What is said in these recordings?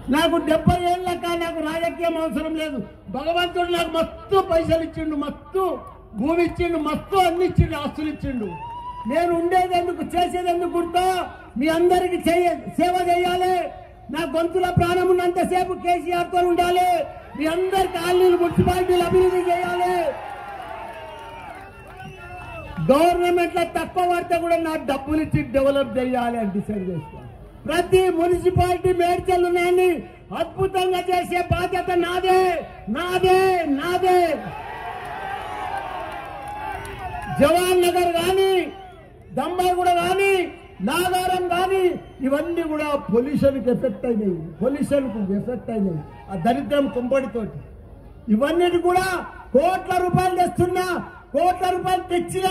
నాకు డెబ్బై ఏళ్ళక నాకు రాజకీయం అవసరం లేదు భగవంతుడు నాకు మస్తు పైసలు ఇచ్చిండు మస్తు భూమి ఇచ్చిండు మస్తు అన్ని ఇచ్చిండు ఆస్తులు ఇచ్చిండు నేను ఉండేది ఎందుకు చేసేది ఎందుకు గుర్తా మీ అందరికి చేయ సేవ చేయాలి నా గొంతుల ప్రాణం ఉన్నంతసేపు కేసీఆర్ తో ఉండాలి మీ అందరి కాలనీలు మున్సిపాలిటీలు అభివృద్ధి చేయాలి గవర్నమెంట్ లో తక్కువ పడితే కూడా నా డబ్బులు ఇచ్చి డెవలప్ చేయాలి అని డిసైడ్ చేస్తాను ప్రతి మున్సిపాలిటీ మేడ్చల్ ఉన్నాయని అద్భుతంగా చేసే బాధ్యత నాదే నాదే నాదే జవాన్ నగర్ కానీ దంబాయిగూడ కానీ నాగారం కానీ ఇవన్నీ కూడా పొల్యూషన్కి ఎఫెక్ట్ అయినాయి పొల్యూషన్కు ఎఫెక్ట్ అయినాయి ఆ దరిద్రం కుంపడితోటి ఇవన్నీ కూడా కోట్ల రూపాయలు తెస్తున్నా కోట్ల రూపాయలు తెచ్చినా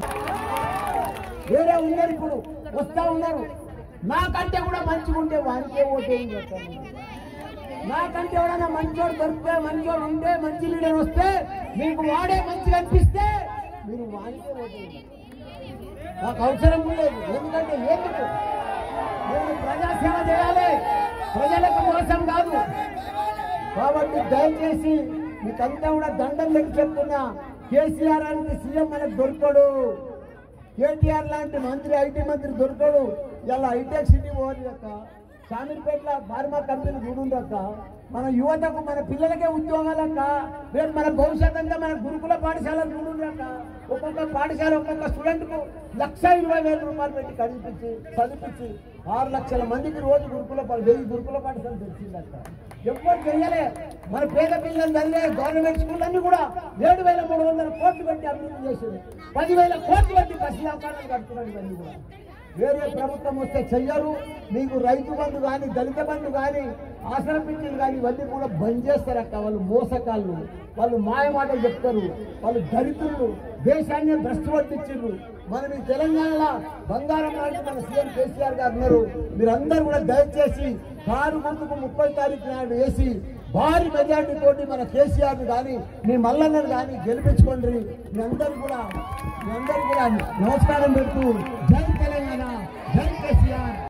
వేరే ఉన్నారు ఇప్పుడు వస్తా ఉన్నారు నాకంటే కూడా మంచిగా ఉంటే వారికే ఓటేం చేస్తాను నాకంటే ఎవడన్నా మంచోడు దొరికితే మంచోడు ఉంటే మంచి లీడర్ వస్తే మీకు వాడే మంచిగా అనిపిస్తే మీరు వాడికే ఓటేయండి నాకు అవసరం లేదు ఎందుకంటే ఎందుకు నేను ప్రజాసేవ చేయాలి ప్రజలకు మోసం కాదు కాబట్టి దయచేసి మీకంతా కూడా దండం పెట్టి చెప్తున్నా కేసీఆర్ లాంటి సీఎం మనకు దొరకడు కేటీఆర్ లాంటి మంత్రి ఐటీ మంత్రి దొరకడు ఇలా హైటెక్ సిటీ పోవాలి అక్క షామీర్పేటలో ఫార్మా కంపెనీ చూడుందక్క మన యువతకు మన పిల్లలకే ఉద్యోగాలక్క రేపు మన భవిష్యత్ అంతా మన గురుకుల పాఠశాలలు చూడుందక్క ఒక్కొక్క పాఠశాల ఒక్కొక్క స్టూడెంట్ కు లక్ష ఇరవై వేల రూపాయలు పెట్టి చదివించి చదివించి ఆరు లక్షల మందికి రోజు గురుకుల పా- వెయ్యి గురుకుల పాఠశాల తెచ్చిందక్క ఎవ్వరు చెయ్యలే మన పేద పిల్లలు చదివే గవర్నమెంట్ స్కూల్ అన్ని కూడా ఏడు వేల మూడు వందల కోట్లు పెట్టి అభివృద్ధి చేసింది పదివేల కోట్లు పెట్టి బస్సు వ్యాపారాలు కడుతున్నాడు ఇవన్నీ కూడా వేరే ప్రభుత్వం వస్తే చెయ్యరు మీకు రైతు బంధు కానీ దళిత బంధు కానీ ఆసరా పింఛన్లు కానీ ఇవన్నీ కూడా బంద్ చేస్తారక్క వాళ్ళు మోసకాళ్ళు వాళ్ళు మాయ మాటలు చెప్తారు వాళ్ళు దరిద్రులు దేశాన్ని భ్రష్టు పట్టించారు మనం ఈ తెలంగాణలో బంగారం లాంటి మన సీఎం కేసీఆర్ గారు ఉన్నారు మీరందరూ కూడా దయచేసి కారు ముందుకు ముప్పై తారీఖు నాడు వేసి భారీ మెజార్టీ తోటి మన కేసీఆర్ కానీ మీ మల్లన్నను కానీ గెలిపించుకోండి మీ అందరూ కూడా మీ అందరూ కూడా నమస్కారం పెడుతూ జై తెలంగాణ జై కేసీఆర్